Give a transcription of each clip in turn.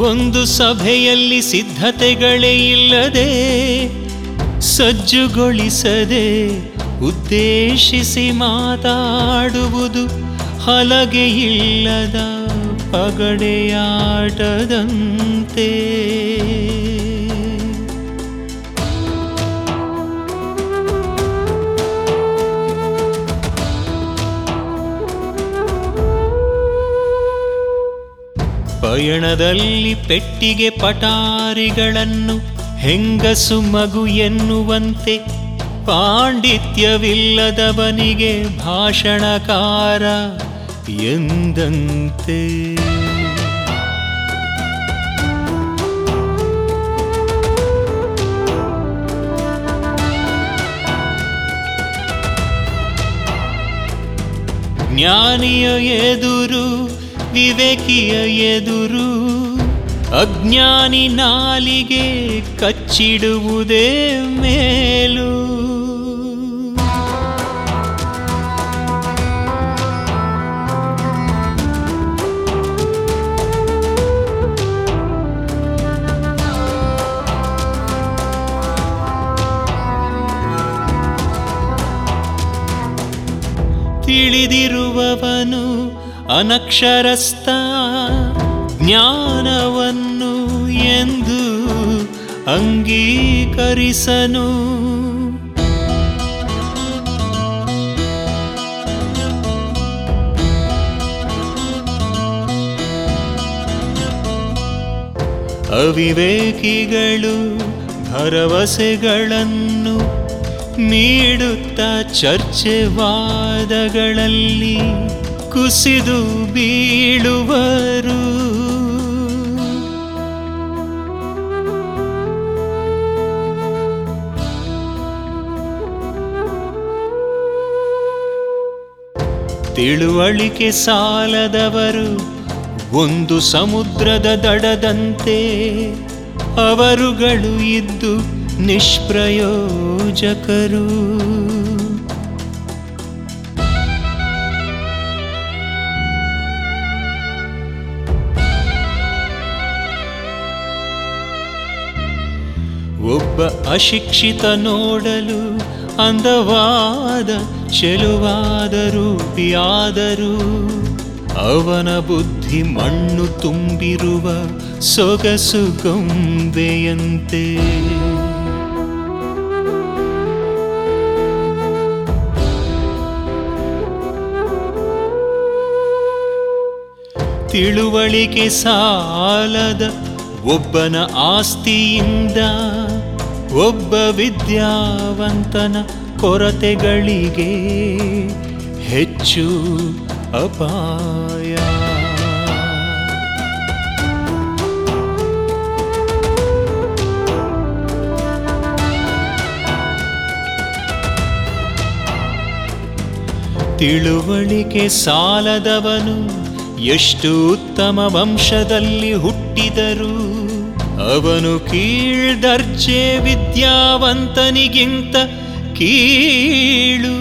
ಒಂದು ಸಭೆಯಲ್ಲಿ ಸಿದ್ಧತೆಗಳೇ ಇಲ್ಲದೆ ಸಜ್ಜುಗೊಳಿಸದೆ ಉದ್ದೇಶಿಸಿ ಮಾತಾಡುವುದು ಹಲಗೆ ಇಲ್ಲದ ಪಗಡೆಯಾಟದಂತೆ ಪಯಣದಲ್ಲಿ ಪೆಟ್ಟಿಗೆ ಪಟಾರಿಗಳನ್ನು ಹೆಂಗಸು ಮಗು ಎನ್ನುವಂತೆ ಪಾಂಡಿತ್ಯವಿಲ್ಲದವನಿಗೆ ಭಾಷಣಕಾರ ಎಂದಂತೆ ಜ್ಞಾನಿಯ ಎದುರು ವಿವೇಕಿಯ ಎದುರು ಅಜ್ಞಾನಿ ನಾಲಿಗೆ ಕಚ್ಚಿಡುವುದೇ ಮೇಲು ತಿಳಿದಿರುವವನು ಅನಕ್ಷರಸ್ಥ ಜ್ಞಾನವನ್ನು ಎಂದು ಅಂಗೀಕರಿಸನು ಅವಿವೇಕಿಗಳು ಭರವಸೆಗಳನ್ನು ನೀಡುತ್ತಾ ಚರ್ಚೆ ವಾದಗಳಲ್ಲಿ ಕುಸಿದು ಬೀಳುವರು ತಿಳುವಳಿಕೆ ಸಾಲದವರು ಒಂದು ಸಮುದ್ರದ ದಡದಂತೆ ಅವರುಗಳು ಇದ್ದು ನಿಷ್ಪ್ರಯೋಜಕರು ಒಬ್ಬ ಅಶಿಕ್ಷಿತ ನೋಡಲು ಅಂದವಾದ ಚೆಲುವಾದ ರೂಪಿಯಾದರೂ ಅವನ ಬುದ್ಧಿ ಮಣ್ಣು ತುಂಬಿರುವ ಸೊಗಸು ಗೊಂಬೆಯಂತೆ ತಿಳುವಳಿಕೆ ಸಾಲದ ಒಬ್ಬನ ಆಸ್ತಿಯಿಂದ ಒಬ್ಬ ವಿದ್ಯಾವಂತನ ಕೊರತೆಗಳಿಗೆ ಹೆಚ್ಚು ಅಪಾಯ ತಿಳುವಳಿಕೆ ಸಾಲದವನು ಎಷ್ಟು ಉತ್ತಮ ವಂಶದಲ್ಲಿ ಹುಟ್ಟಿದರೂ ಅವನು ಕೀಳ್ದರ್ಜೆ ವಿದ್ಯಾವಂತನಿಗಿಂತ ಕೀಳು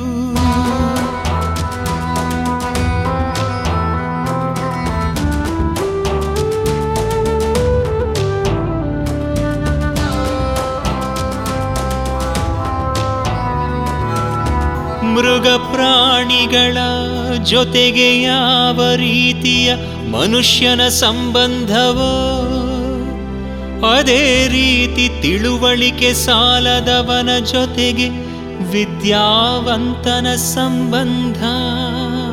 ಮೃಗ ಪ್ರಾಣಿಗಳ ಜೊತೆಗೆ ಯಾವ ರೀತಿಯ ಮನುಷ್ಯನ ಸಂಬಂಧವೋ ಅದೇ ರೀತಿ ತಿಳುವಳಿಕೆ ಸಾಲದವನ ಜೊತೆಗೆ ವಿದ್ಯಾವಂತನ ಸಂಬಂಧ